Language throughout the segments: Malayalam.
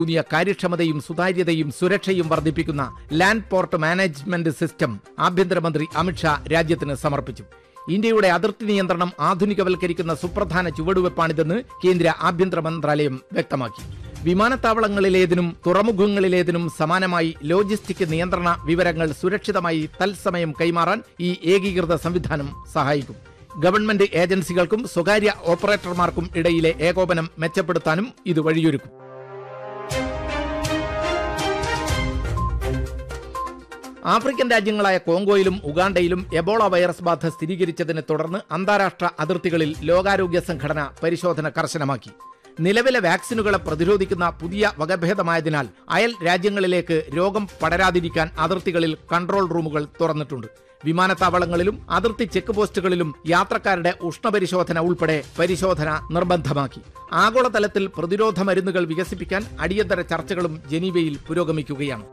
ഊന്നിയ കാര്യക്ഷമതയും സുതാര്യതയും സുരക്ഷയും വർദ്ധിപ്പിക്കുന്ന ലാൻഡ് പോർട്ട് മാനേജ്മെന്റ് സിസ്റ്റം ആഭ്യന്തരമന്ത്രി അമിത്ഷാ രാജ്യത്തിന് സമർപ്പിച്ചു ഇന്ത്യയുടെ അതിർത്തി നിയന്ത്രണം ആധുനികവൽക്കരിക്കുന്ന സുപ്രധാന ചുവടുവെപ്പാണിതെന്ന് കേന്ദ്ര ആഭ്യന്തര മന്ത്രാലയം വ്യക്തമാക്കി വിമാനത്താവളങ്ങളിലേതിനും തുറമുഖങ്ങളിലേതിനും സമാനമായി ലോജിസ്റ്റിക് നിയന്ത്രണ വിവരങ്ങൾ സുരക്ഷിതമായി തത്സമയം കൈമാറാൻ ഈ ഏകീകൃത സംവിധാനം സഹായിക്കും ഗവൺമെന്റ് ഏജൻസികൾക്കും സ്വകാര്യ ഓപ്പറേറ്റർമാർക്കും ഇടയിലെ ഏകോപനം മെച്ചപ്പെടുത്താനും ഇത് വഴിയൊരുക്കും ആഫ്രിക്കൻ രാജ്യങ്ങളായ കോങ്കോയിലും ഉഗാണ്ടയിലും എബോള വൈറസ് ബാധ സ്ഥിരീകരിച്ചതിനെ തുടർന്ന് അന്താരാഷ്ട്ര അതിർത്തികളിൽ ലോകാരോഗ്യ സംഘടന പരിശോധന കർശനമാക്കി നിലവിലെ വാക്സിനുകളെ പ്രതിരോധിക്കുന്ന പുതിയ വകഭേദമായതിനാൽ അയൽ രാജ്യങ്ങളിലേക്ക് രോഗം പടരാതിരിക്കാൻ അതിർത്തികളിൽ കൺട്രോൾ റൂമുകൾ തുറന്നിട്ടുണ്ട് വിമാനത്താവളങ്ങളിലും അതിർത്തി ചെക്ക് പോസ്റ്റുകളിലും യാത്രക്കാരുടെ ഉഷ്ണപരിശോധന ഉൾപ്പെടെ പരിശോധന നിർബന്ധമാക്കി ആഗോളതലത്തിൽ പ്രതിരോധ മരുന്നുകൾ വികസിപ്പിക്കാൻ അടിയന്തര ചർച്ചകളും ജനീവയിൽ പുരോഗമിക്കുകയാണ്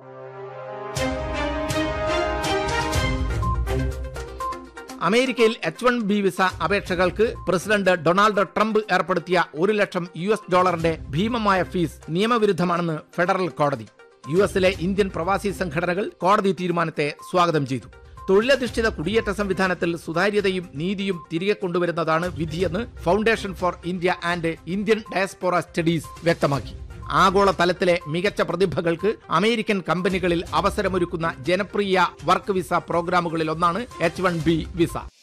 അമേരിക്കയിൽ എച്ച് വൺ ബി വിസ അപേക്ഷകൾക്ക് പ്രസിഡന്റ് ഡൊണാൾഡ് ട്രംപ് ഏർപ്പെടുത്തിയ ഒരു ലക്ഷം യു എസ് ഡോളറിന്റെ ഭീമമായ ഫീസ് നിയമവിരുദ്ധമാണെന്ന് ഫെഡറൽ കോടതി യു എസിലെ ഇന്ത്യൻ പ്രവാസി സംഘടനകൾ കോടതി തീരുമാനത്തെ സ്വാഗതം ചെയ്തു തൊഴിലധിഷ്ഠിത കുടിയേറ്റ സംവിധാനത്തിൽ സുതാര്യതയും നീതിയും തിരികെ കൊണ്ടുവരുന്നതാണ് വിധിയെന്ന് foundation for India and Indian diaspora studies വ്യക്തമാക്കി ആഗോള തലത്തിലെ മികച്ച പ്രതിഭകൾക്ക് അമേരിക്കൻ കമ്പനികളിൽ അവസരമൊരുക്കുന്ന ജനപ്രിയ വർക്ക് വിസ പ്രോഗ്രാമുകളിൽ ഒന്നാണ് എച്ച് വൺ ബി വിസ